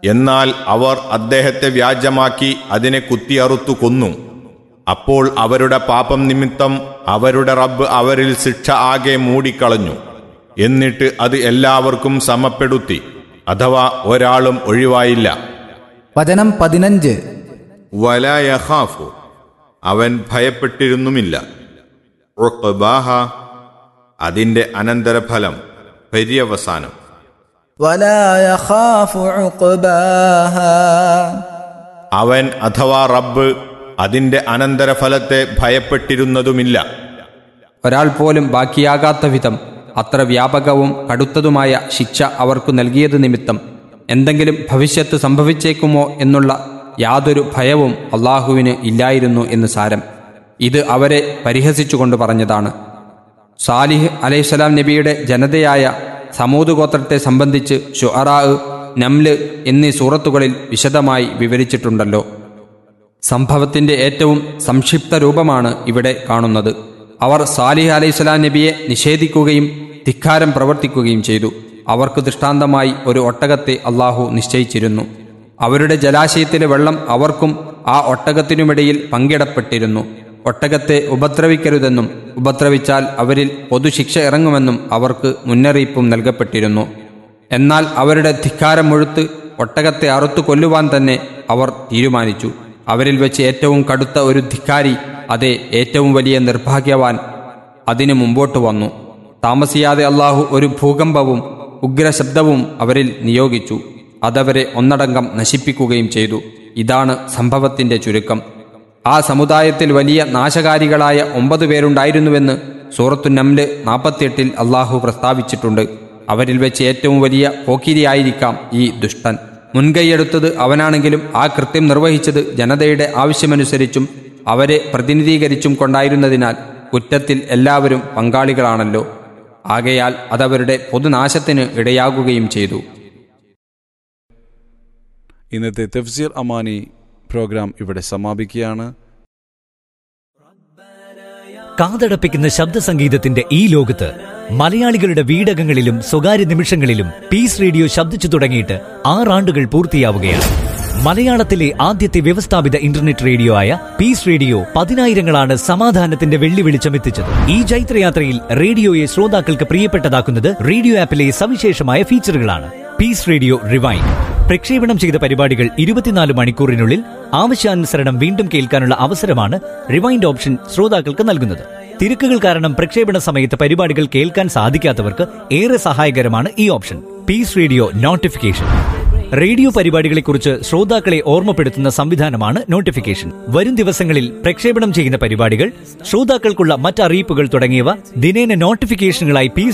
എന്നാൽ അവർ അദ്ദേഹത്തെ വ്യാജമാക്കി അതിനെ കുത്തിയറുത്തു കൊന്നു അപ്പോൾ അവരുടെ പാപം നിമിത്തം അവരുടെ റബ്ബ് അവരിൽ ശിക്ഷ ആകെ മൂടിക്കളഞ്ഞു എന്നിട്ട് അത് എല്ലാവർക്കും സമപ്പെടുത്തി അഥവാ ഒരാളും ഒഴിവായില്ല വചനം പതിനഞ്ച് വലയഹാഫു അവൻ ഭയപ്പെട്ടിരുന്നുമില്ല ഉഖ്ബാഹ അതിന്റെ അനന്തരഫലം പര്യവസാനം ولا يخاف عقباها അവൻ അഥവാ റബ്ബ് അതിന്റെ അനന്തരഫലത്തെ ഭയപ്പെട്ടിരുന്നതുമില്ല ഒരാൾ പോലും ബാക്കിയാകാത്ത വിധം അത്ര വ്യാപകവും കടുത്തതുമായ ശിക്ഷ അവർക്കു നൽകിയത് നിമിത്തം എന്തെങ്കിലും ഭവിഷ്യത്ത് സംഭവിച്ചേക്കുമോ എന്നുള്ള യാതൊരു ഭയവും അള്ളാഹുവിന് ഇല്ലായിരുന്നു എന്ന് സാരം ഇത് അവരെ പരിഹസിച്ചുകൊണ്ട് പറഞ്ഞതാണ് സാലിഹ് അലൈഹിസ്സലാം നബിയുടെ ജനതയായ സമൂത് ഗോത്രത്തെ സംബന്ധിച്ച് ഷുഅറാ നംല് എന്നീ സൂറത്തുകളിൽ വിശദമായി വിവരിച്ചിട്ടുണ്ടല്ലോ സംഭവത്തിന്റെ ഏറ്റവും സംക്ഷിപ്ത രൂപമാണ് ഇവിടെ കാണുന്നത് അവർ സാലിഹ് അലൈഹിസ്സലാം നബിയെ നിഷേധിക്കുകയും ധിക്കാരം പ്രവർത്തിക്കുകയും ചെയ്തു അവർക്ക് ദൃഷ്ടാന്തമായി ഒരു ഒട്ടകത്തെ അള്ളാഹു നിശ്ചയിച്ചിരുന്നു അവരുടെ ജലാശയത്തിലെ വെള്ളം അവർക്കും ആ ഒട്ടകത്തിനുമിടയിൽ പങ്കിടപ്പെട്ടിരുന്നു ഒട്ടകത്തെ ഉപദ്രവിക്കരുതെന്നും ഉപദ്രവിച്ചാൽ അവരിൽ പൊതുശിക്ഷ ഇറങ്ങുമെന്നും അവർക്ക് മുന്നറിയിപ്പും നൽകപ്പെട്ടിരുന്നു എന്നാൽ അവരുടെ ധിക്കാരം മുഴുത്ത് ഒട്ടകത്തെ അറുത്തു കൊല്ലുവാൻ തന്നെ അവർ തീരുമാനിച്ചു അവരിൽ വെച്ച് ഏറ്റവും കടുത്ത ഒരു ധിക്കാരി അതെ ഏറ്റവും വലിയ നിർഭാഗ്യവാൻ അതിനു മുമ്പോട്ട് വന്നു താമസിയാതെ അള്ളാഹു ഒരു ഭൂകമ്പവും ഉഗ്രശബ്ദവും അവരിൽ നിയോഗിച്ചു അതവരെ ഒന്നടങ്കം നശിപ്പിക്കുകയും ചെയ്തു ഇതാണ് സംഭവത്തിന്റെ ചുരുക്കം ആ സമുദായത്തിൽ വലിയ നാശകാരികളായ ഒമ്പത് പേരുണ്ടായിരുന്നുവെന്ന് സൂറത്തു നംല് നാൽപ്പത്തിയെട്ടിൽ അള്ളാഹു പ്രസ്താവിച്ചിട്ടുണ്ട് അവരിൽ വെച്ച് ഏറ്റവും വലിയ പോക്കിരിയായിരിക്കാം ഈ ദുഷ്ടൻ മുൻകൈയെടുത്തത് അവനാണെങ്കിലും ആ കൃത്യം നിർവഹിച്ചത് ജനതയുടെ ആവശ്യമനുസരിച്ചും അവരെ പ്രതിനിധീകരിച്ചും കൊണ്ടായിരുന്നതിനാൽ കുറ്റത്തിൽ എല്ലാവരും പങ്കാളികളാണല്ലോ ആകയാൽ അതവരുടെ പൊതുനാശത്തിന് ഇടയാകുകയും ചെയ്തു ഇന്നത്തെ തഫ്സീർ അമാനി പ്രോഗ്രാം ഇവിടെ സമാപിക്കുകയാണ് കാതടപ്പിക്കുന്ന ശബ്ദ സംഗീതത്തിന്റെ ഈ ലോകത്ത് മലയാളികളുടെ വീടകങ്ങളിലും സ്വകാര്യ നിമിഷങ്ങളിലും പീസ് റേഡിയോ ശബ്ദിച്ചു തുടങ്ങിയിട്ട് ആറാണ്ടുകൾ പൂർത്തിയാവുകയാണ് മലയാളത്തിലെ ആദ്യത്തെ വ്യവസ്ഥാപിത ഇന്റർനെറ്റ് റേഡിയോ ആയ പീസ് റേഡിയോ പതിനായിരങ്ങളാണ് സമാധാനത്തിന്റെ വെള്ളി വെളിച്ചമെത്തിച്ചത് ഈ ജൈത്രയാത്രയിൽ റേഡിയോയെ ശ്രോതാക്കൾക്ക് പ്രിയപ്പെട്ടതാക്കുന്നത് റേഡിയോ ആപ്പിലെ സവിശേഷമായ ഫീച്ചറുകളാണ് പീസ് റേഡിയോ റിവൈൻ പ്രക്ഷേപണം ചെയ്ത പരിപാടികൾ ഇരുപത്തിനാല് മണിക്കൂറിനുള്ളിൽ ആവശ്യാനുസരണം വീണ്ടും കേൾക്കാനുള്ള അവസരമാണ് റിവൈൻഡ് ഓപ്ഷൻ ശ്രോതാക്കൾക്ക് നൽകുന്നത് തിരക്കുകൾ കാരണം പ്രക്ഷേപണ സമയത്ത് പരിപാടികൾ കേൾക്കാൻ സാധിക്കാത്തവർക്ക് ഏറെ സഹായകരമാണ് ഈ option peace radio notification radio പരിപാടികളെക്കുറിച്ച് ശ്രോതാക്കളെ ഓർമ്മപ്പെടുത്തുന്ന സംവിധാനമാണ് നോട്ടിഫിക്കേഷൻ വരും ദിവസങ്ങളിൽ പ്രക്ഷേപണം ചെയ്യുന്ന പരിപാടികൾ ശ്രോതാക്കൾക്കുള്ള മറ്ററിയിപ്പുകൾ തുടങ്ങിയവ ദിനേന നോട്ടിഫിക്കേഷനുകളായി പീസ്